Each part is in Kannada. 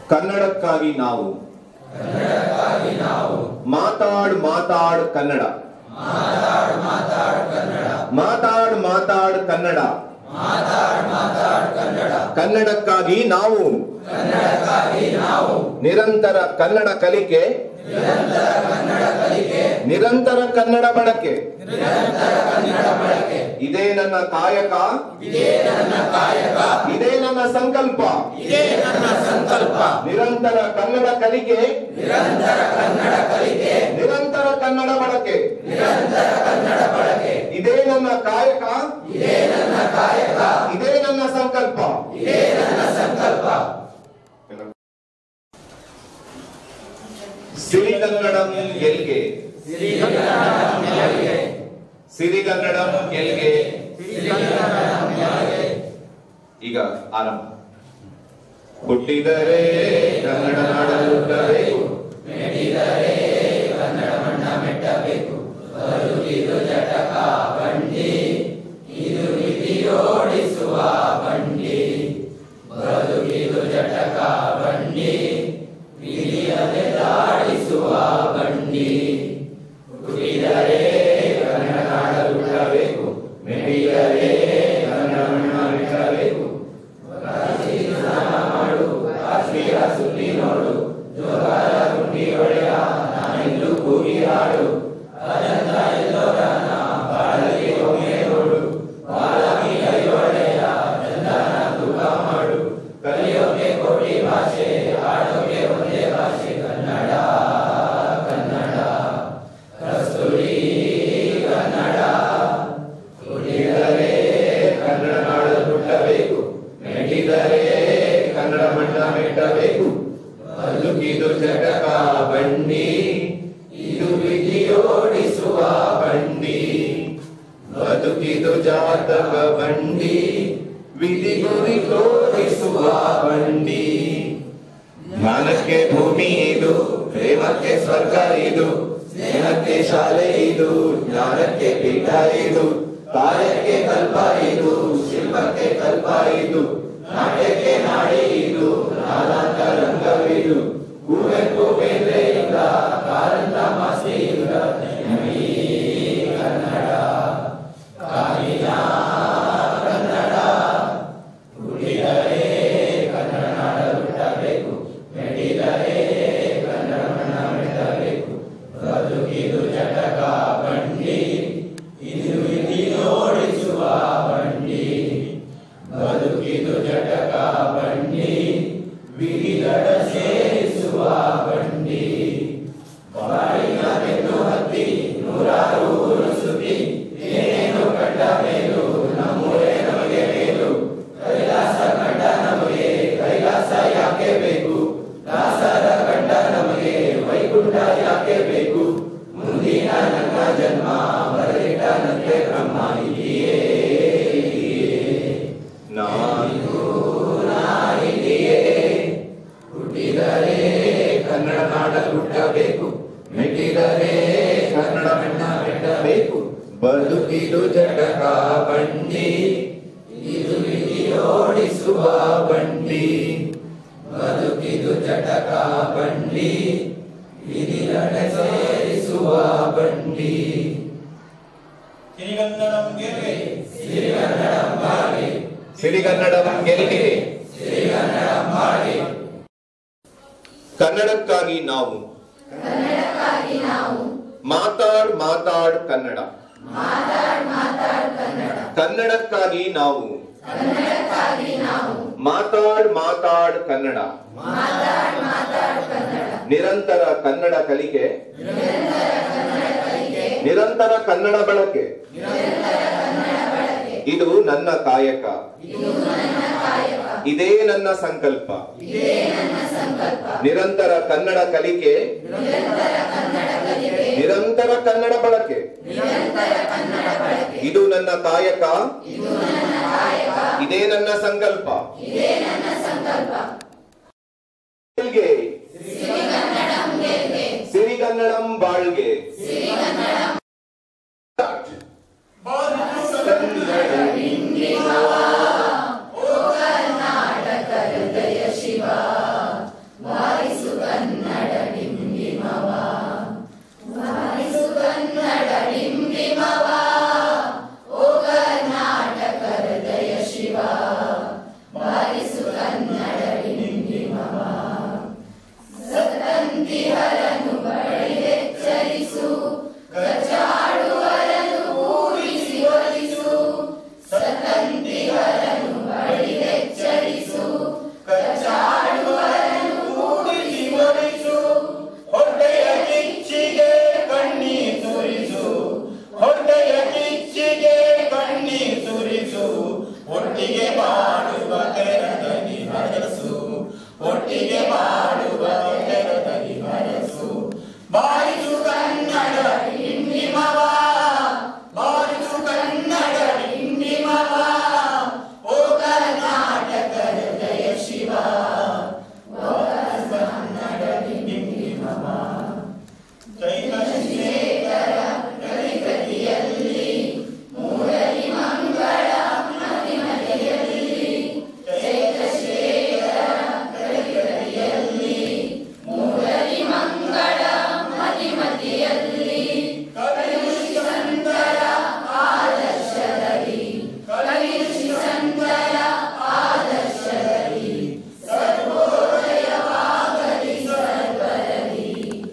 ಕನ್ನಡಕ್ಕಾಗಿ ನಾವು ಮಾತಾಡ್ ಮಾತಾಡ್ ಕನ್ನಡ ಮಾತಾಡ್ ಮಾತಾಡ್ ಕನ್ನಡ ಕನ್ನಡಕ್ಕಾಗಿ ನಾವು ನಿರಂತರ ಕನ್ನಡ ಕಲಿಕೆ ನಿರಂತರ ಕನ್ನಡ ಬಳಕೆ ಇದೇ ನನ್ನ ಕಾಯಕ ಇದೇ ನನ್ನ ಸಂಕಲ್ಪ ನಿರಂತರ ಕನ್ನಡ ಕಲಿಕೆ ನಿರಂತರ ಕನ್ನಡ ಬಳಕೆ ಇದೇ ನನ್ನ ಕಾಯಕ ಇದೇ ನನ್ನ ಸಂಕಲ್ಪ ಸಿರಿಗನ್ನಡಂ ಗೆಲ್ಗೆ ಸಿರಿಗನ್ನಡಂ ಗೆಲ್ಗೆ ಈಗ ಆರಂಭ ಹುಟ್ಟಿದರೆ ಕನ್ನಡ ನಾಡಲು ಹುಟ್ಟಬೇಕು ಕನ್ನಡ ನಾಡಲು ಹುಟ್ಟಬೇಕು ಮೆಟ್ಟಿದರೆ ಕನ್ನಡ ಮಣ್ಣ ಮೆಟ್ಟಬೇಕು ಬದುಕಿದು ಜಟಕ ಬಂಡಿ ಇದು ವಿಧಿಯೋಡಿಸುವ ಬಂಡಿ ಬದುಕಿದು ಜಾತಕ ಬಂಡಿ ವಿಧಿ ಗುರಿ ತೋರಿಸುವ ಬಂಡಿ ಜ್ಞಾನಕ್ಕೆ ಭೂಮಿ ಇದು ಪ್ರೇಮಕ್ಕೆ ಸ್ವರ್ಗ ಇದು ಸ್ನೇಹಕ್ಕೆ ಶಾಲೆ ಇದು ಜ್ಞಾನಕ್ಕೆ ಪೀಠ ಇದು ಕಾರ್ಯಕ್ಕೆ ಕಲ್ಪ ಇದು ಶಿಲ್ಪಕ್ಕೆ ಕಲ್ಪ ಇದು ನಾಟ್ಯಕ್ಕೆ ನಾಡಿ ಇದು ನಾನಾಂತ ರಂಗವಿದು ಕುವೆಂಪು ಬೇಂದ್ರೆಯಿಂದ ಕಾರಂತ ಮಾಸ್ತಿಯಿಂದ ನೆಮ್ಮದಿ ಕನ್ನಡ ಕಾಮಿನ ಕನ್ನಡ ಹುಟ್ಟಿದರೆ ಕನ್ನಡ ನಾಡ ಹುಟ್ಟಬೇಕು ಮೆಟ್ಟಿದರೆ ಕನ್ನಡ ಮಣ್ಣ ಮೆಟ್ಟಬೇಕು ಬದುಕಿದು ಜಟಕ ಬಂಡಿ ಇದು ವಿಧಿ ಓಡಿಸುವ ಬಂಡಿ ಬದುಕಿದು ಜಟಕ ಬಂಡಿ ವಿಧಿಗಡ ಸೇರಿಸುವ ಬಂಡಿ ಬಾಳಿನ ಬೆನ್ನು ಹತ್ತಿ ನೂರಾರು ಊರು ಸುತ್ತಿ ಏನೇನು ಕಂಡ ಮೇಲು ನಮ್ಮೂರೇ ನಮಗೆ ಮೇಲು ಕೈಲಾಸ ಕಂಡ ನಮಗೆ ಕೈಲಾಸ ಯಾಕೆ ಬೇಕು ದಾಸರ ಕಂಡ ನಮಗೆ ವೈಕುಂಠ ಯಾಕೆ ಬೇಕು ಮುಂದಿನ ನನ್ನ ಜನ್ಮ ಬರಲಿಟ್ಟನಂತೆ ಬ್ರಹ್ಮ ಇಲ್ಲಿಯೇ ನಾನು ನಾನಿದೆಯೇ ಹುಟ್ಟಿದರೆ ಕನ್ನಡ ನಾಡ ಹುಟ್ಟಬೇಕು ಮೆಟ್ಟಿದರೆ ಕನ್ನಡ ಮಣ್ಣ ಮೆಟ್ಟಬೇಕು ಬದುಕಿದು ಜಟಕ ಬಂಡಿ ಇದು ವಿಧಿಯೋಡಿಸುವ ಬಂಡಿ ಬದುಕಿದು ಜಟಕ ಬಂಡಿ ವಿಧಿ ಸೇರಿಸುವ ಬಂಡಿ ಸಿರಿಗನ್ನಡಂ ಗೆಲ್ಗೆ ಸಿರಿಗನ್ನಡಂ ಗೆಲ್ಗೆ ಕನ್ನಡಕ್ಕಾಗಿ ನಾವು ಮಾತಾಡ್ ಮಾತಾಡ್ ಕನ್ನಡ ಕನ್ನಡಕ್ಕಾಗಿ ನಾವು ಮಾತಾಡ್ ಮಾತಾಡ್ ಕನ್ನಡ ನಿರಂತರ ಕನ್ನಡ ಕಲಿಕೆ ನಿರಂತರ ಕನ್ನಡ ಬಳಕೆ ಇದು ನನ್ನ ಕಾಯಕ ಇದೇ ನನ್ನ ಸಂಕಲ್ಪ ನಿರಂತರ ಕನ್ನಡ ಕಲಿಕೆ ನಿರಂತರ ಕನ್ನಡ ಬಳಕೆ ಇದು ನನ್ನ ಕಾಯಕ ಇದೇ ನನ್ನ ಸಂಕಲ್ಪ ಗೆಲ್ಗೆ. ಸಿರಿಗನ್ನಡಂ ಬಾಳ್ಗೆ ಒಟ್ಟಿಗೆ ಬಾಳುವ ತೆರದಲ್ಲಿ ಹರಸು ಬಾರಿಸು ಕನ್ನಡ ಹಿಂದಿಮವ ಬಾರಿಸು ಕನ್ನಡ ಹಿಂದಿಮವ ಓ ಕರ್ನಾಟಕ ಹೃದಯ ಶಿವ ಓ ಕನ್ನಡ ಹಿಂದಿಮವ ಕೈಕಶೇಖರ ಕಲಿಕತಿಯಲ್ಲಿ ಮೂಡಲಿ ಮಂಗಳ ಮತಿ ಮತಿಯಲ್ಲಿ ಕೈಕಶೇಖರ ಕಲಿಕತಿಯಲ್ಲಿ ಮೂಡಲಿ ಮಂಗಳ ಮತಿ ಮತಿಯಲ್ಲಿ ಕಲಿಸಿ ಸಂತರ ಆದರ್ಶದಲ್ಲಿ ಕಲಿಸಿ ಸಂತರ ಆದರ್ಶದಲ್ಲಿ ಸರ್ವೋದಯವಾಗಲಿ ಸರ್ವರಲ್ಲಿ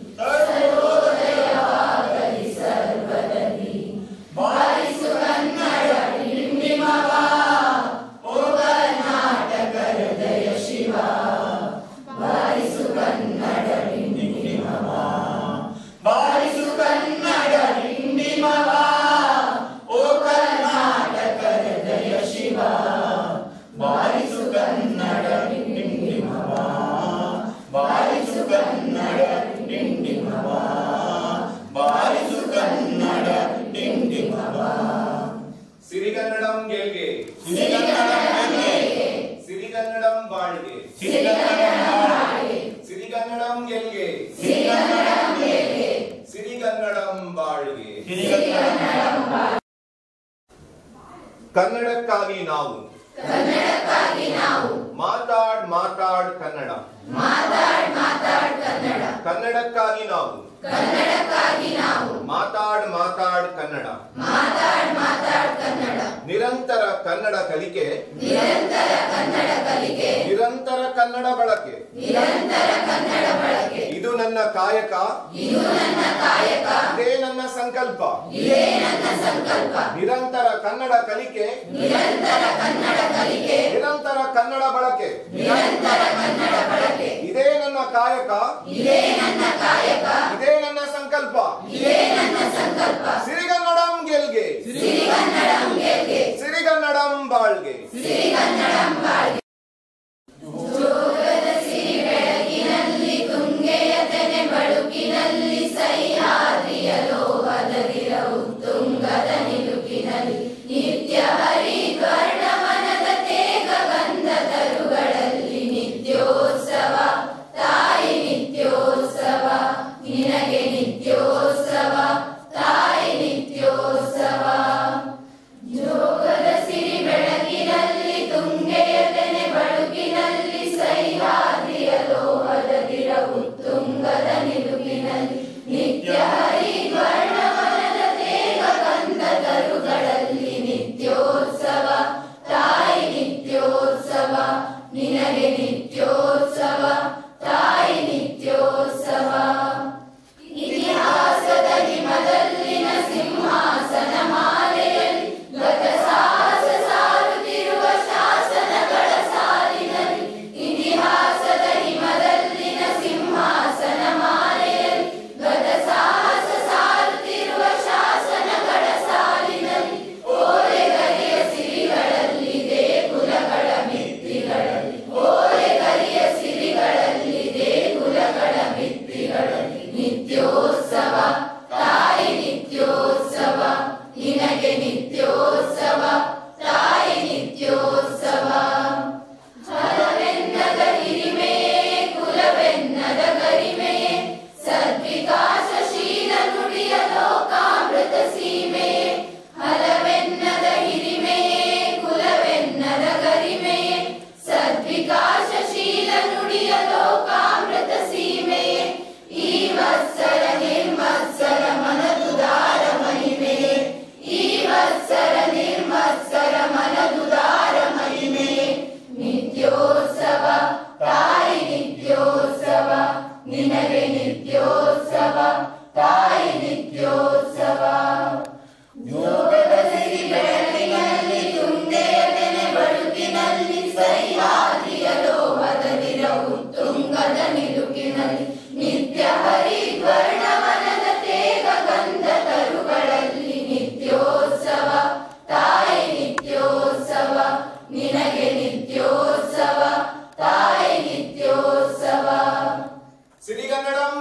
ಸರ್ವೋದಯವಾಗಲಿ ಸರ್ವದಲ್ಲಿ ಬಾರಿಸು ಕನ್ನಡ ಹಿಂದಿಮವ ಓ ಕರ್ನಾಟಕ ಹೃದಯ ಶಿವ ಬಾರಿಸು ಕನ್ನಡ ಹಿಂದಿಮವ ಬಾರಿಸು ಕನ್ನಡ ಹಿಂದಿಮವ ಓ ಕರ್ನಾಟಕ ಹೃದಯ ಶಿವ ಬಾರಿಸು ಕನ್ನಡ ಹಿಂದಿಮವ ಬಾರಿಸು ಕನ್ನಡ ಹಿಂದಿಮವ ಬಾರಿಸು ಕನ್ನಡ ಹಿಂದಿಮವ ಸಿರಿಗನ್ನಡಂ ಗೆಲ್ಗೆ ಸಿರಿಗನ್ನಡಂಗೆ ಸಿರಿಗನ್ನಡಂ ಬಾಳ್ಗೆ ಸಿರಿಗನ್ನಡಂಗೆ ಸಿರಿಗನ್ನಡಂ ಗೆಲ್ಗೆ ಸಿರಿಗನ್ನಡಂಗೆ ಸಿರಿಗನ್ನಡಂ ಬಾಳ್ಗೆ ಸಿರಿಗನ್ನಡ ಕನ್ನಡಕ್ಕಾಗಿ ನಾವು ಕನ್ನಡಕ್ಕಾಗಿ ನಾವು ಮಾತಾಡ್ ಮಾತಾಡ್ ಕನ್ನಡ ಮಾತಾಡ್ ಮಾತಾಡ್ ಕನ್ನಡ ಕನ್ನಡಕ್ಕಾಗಿ ನಾವು ಕನ್ನಡಕ್ಕಾಗಿ ನಾವು ಮಾತಾಡ್ ಮಾತಾಡ್ ಕನ್ನಡ ಮಾತಾಡ್ ಮಾತಾಡ್ ಕನ್ನಡ ನಿರಂತರ ಕನ್ನಡ ಕಲಿಕೆ ನಿರಂತರ ಕನ್ನಡ ಕಲಿಕೆ ನಿರಂತರ ಕನ್ನಡ ಬಳಕೆ ನಿರಂತರ ಕನ್ನಡ ಬಳಕೆ ಇದು ನನ್ನ ಕಾಯಕ ಇದು ನನ್ನ ಕಾಯಕ ಇದೇ ನನ್ನ ಸಂಕಲ್ಪ ಇದೇ ನನ್ನ ಸಂಕಲ್ಪ ನಿರಂತರ ಕನ್ನಡ ಕಲಿಕೆ ನಿರಂತರ ಕನ್ನಡ ಕಲಿಕೆ ನಿರಂತರ ಕನ್ನಡ ಬಳಕೆ ನಿರಂತರ ಕನ್ನಡ ಬಳಕೆ ಇದೇ ನನ್ನ ಕಾಯಕ ಇದೇ ನನ್ನ ಕಾಯಕ ಇದೇ ನನ್ನ ಸಂಕಲ್ಪ ಇದೇ ನನ್ನ ಸಂಕಲ್ಪ ಸಿರಿಗನ್ನಡಂ ಗೆಲ್ಗೆ ಸಿರಿಗನ್ನಡಂ ಗೆಲ್ಗೆ ಸಿರಿಗನ್ನಡಂ ಬಾಳ್ಗೆ ಸಿರಿಗನ್ನಡಂ ಬಾಳ್ಗೆ ಜೋಗದ ಸಿರಿ ಬೆಳಗಿನಲ್ಲಿ ತುಂಗೆಯ ತೆನೆ ಬಳುಕಿನಲ್ಲಿ ಸಹ್ಯಾದ್ರಿಯ ಲೋಹದದಿರ ಉತ್ತುಂಗದ ನಿಲುಕಿನಲ್ಲಿ ನಿತ್ಯ ಹರಿದ್ವರ್ಣವನದ ತೇಗ ಗಂಧ ತರುಗಳಲ್ಲಿ ನಿತ್ಯೋತ್ಸವ ತಾಯಿ ನಿತ್ಯೋತ್ಸವ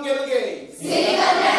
ಗೆಲ್ಗೆ ಸಿರಿಗನ್ನಡಂ